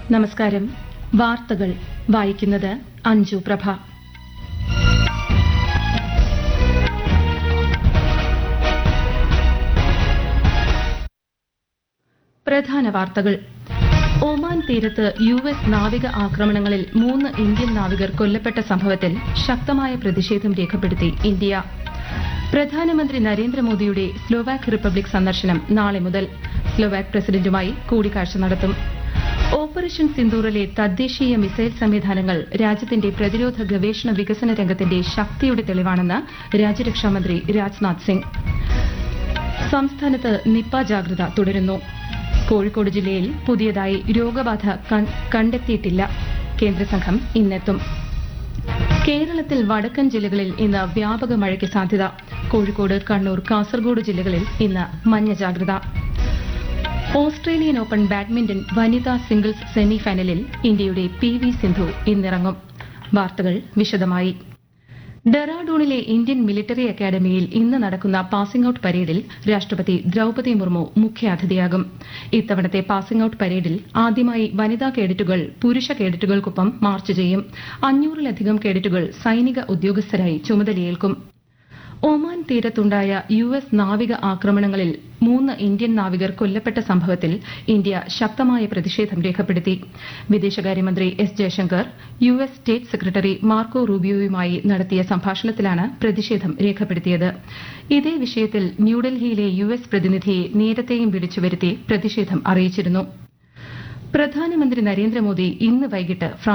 നമസ്കാരം വാർത്തകൾ വായിക്കുന്നത് അഞ്ജു പ്രഭ പ്രധാന വാർത്തകൾ ഒമാൻ തീരത്ത് യു എസ് നാവിക ആക്രമണങ്ങളിൽ മൂന്ന് ഇന്ത്യൻ നാവികർ കൊല്ലപ്പെട്ട സംഭവത്തിൽ ശക്തമായ പ്രതിഷേധം രേഖപ്പെടുത്തി ഇന്ത്യ പ്രധാനമന്ത്രി നരേന്ദ്രമോദിയുടെ സ്ലോവാക് റിപ്പബ്ലിക് സന്ദർശനം നാളെ മുതൽ സ്ലോവാക് പ്രസിഡന്റുമായി കൂടിക്കാഴ്ച നടത്തും ഓപ്പറേഷൻ സിന്ദൂറിലെ തദ്ദേശീയ മിസൈൽ സംവിധാനങ്ങൾ രാജ്യത്തിന്റെ പ്രതിരോധ ഗവേഷണ വികസന രംഗത്തിന്റെ ശക്തിയുടെ തെളിവാണെന്ന് രാജ്യരക്ഷാമന്ത്രി രാജ്നാഥ് സിംഗ് സംസ്ഥാനത്ത് നിപ്പ ജാഗ്രത തുടരുന്നു കോഴിക്കോട് ജില്ലയിൽ പുതിയതായി രോഗബാധ കൺ- കണ്ടെത്തിയിട്ടില്ല കേന്ദ്രസംഘം ഇന്നെത്തും കേരളത്തിൽ വടക്കൻ ജില്ലകളിൽ ഇന്ന് വ്യാപക മഴയ്ക്ക് സാധ്യത കോഴിക്കോട് കണ്ണൂർ കാസർഗോഡ് ജില്ലകളിൽ ഇന്ന് മഞ്ഞ ജാഗ്രത ഓസ്ട്രേലിയൻ ഓപ്പൺ ബാഡ്മിന്റൺ വനിതാ സിംഗിൾസ് സെമിഫൈനലിൽ ഇന്ത്യയുടെ പി വി സിന്ധു ഇന്നിറങ്ങും വാർത്തകൾ വിശദമായി ഡെറാഡൂണിലെ ഇന്ത്യൻ മിലിറ്ററി അക്കാദമിയിൽ ഇന്ന് നടക്കുന്ന പാസിംഗ് ഔട്ട് പരേഡിൽ രാഷ്ട്രപതി ദ്രൌപതി മുർമു മുഖ്യാതിഥിയാകും ഇത്തവണത്തെ പാസിംഗ് ഔട്ട് പരേഡിൽ ആദ്യമായി വനിതാ കേഡറ്റുകൾ പുരുഷ കേഡറ്റുകൾക്കൊപ്പം മാർച്ച് ചെയ്യും അഞ്ഞൂറിലധികം കേഡറ്റുകൾ സൈനിക ഉദ്യോഗസ്ഥരായി ചുമതലയേൽക്കും ഒമാൻ തീരത്തുണ്ടായ യു എസ് നാവിക ആക്രമണങ്ങളിൽ മൂന്ന് ഇന്ത്യൻ നാവികർ കൊല്ലപ്പെട്ട സംഭവത്തിൽ ഇന്ത്യ ശക്തമായ പ്രതിഷേധം രേഖപ്പെടുത്തി വിദേശകാര്യമന്ത്രി S Jaishankar U S state secretary Marco റൂബിയോയുമായി നടത്തിയ സംഭാഷണത്തിലാണ് പ്രതിഷേധം രേഖപ്പെടുത്തിയത് ഇതേ വിഷയത്തിൽ ന്യൂഡൽഹിയിലെ യു എസ് പ്രതിനിധിയെ നേരത്തെയും വിളിച്ചുവരുത്തി പ്രതിഷേധം അറിയിച്ചിരുന്നു പ്രധാനമന്ത്രി നരേന്ദ്രമോദി ഇന്ന് വൈകിട്ട് ഫ്രാൻസിൽ